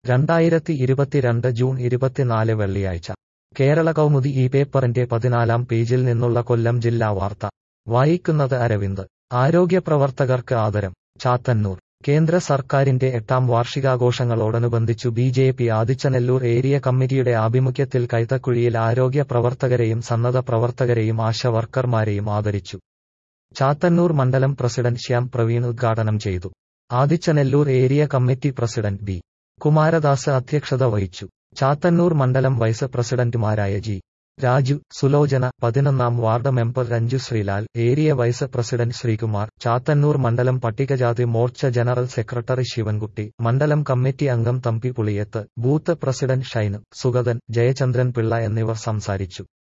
രണ്ടായിരത്തി ഇരുപത്തിരണ്ട് ജൂൺ ഇരുപത്തിനാല് വെള്ളിയാഴ്ച കേരള കൗമുദി ഈ പേപ്പറിന്റെ പതിനാലാം പേജിൽ നിന്നുള്ള കൊല്ലം ജില്ലാ വാർത്ത വായിക്കുന്നത് അരവിന്ദ് ആരോഗ്യപ്രവർത്തകർക്ക് ആദരം ചാത്തന്നൂർ കേന്ദ്ര സർക്കാരിന്റെ എട്ടാം വാർഷികാഘോഷങ്ങളോടനുബന്ധിച്ചു B J P Adichanalloor area കമ്മിറ്റിയുടെ ആഭിമുഖ്യത്തിൽ കൈതക്കുഴിയിൽ ആരോഗ്യ പ്രവർത്തകരെയും സന്നദ്ധ പ്രവർത്തകരെയും ആശാവർക്കർമാരെയും ആദരിച്ചു ചാത്തന്നൂർ മണ്ഡലം പ്രസിഡന്റ് ശ്യാം പ്രവീൺ ഉദ്ഘാടനം ചെയ്തു Adichanalloor area committee president B Kumaradas അധ്യക്ഷത വഹിച്ചു ചാത്തന്നൂർ മണ്ഡലം വൈസ് പ്രസിഡന്റുമാരായ ജി രാജു സുലോചന പതിനൊന്നാം ward member Renju Sreelal area vice president Sreekumar Chathannoor മണ്ഡലം പട്ടികജാതി മോർച്ച ജനറൽ സെക്രട്ടറി ശിവൻകുട്ടി മണ്ഡലം കമ്മിറ്റി അംഗം തമ്പി പുളിയത്ത് ബൂത്ത് പ്രസിഡന്റ് ഷൈന് സുഗതൻ ജയചന്ദ്രൻ പിള്ള എന്നിവർ സംസാരിച്ചു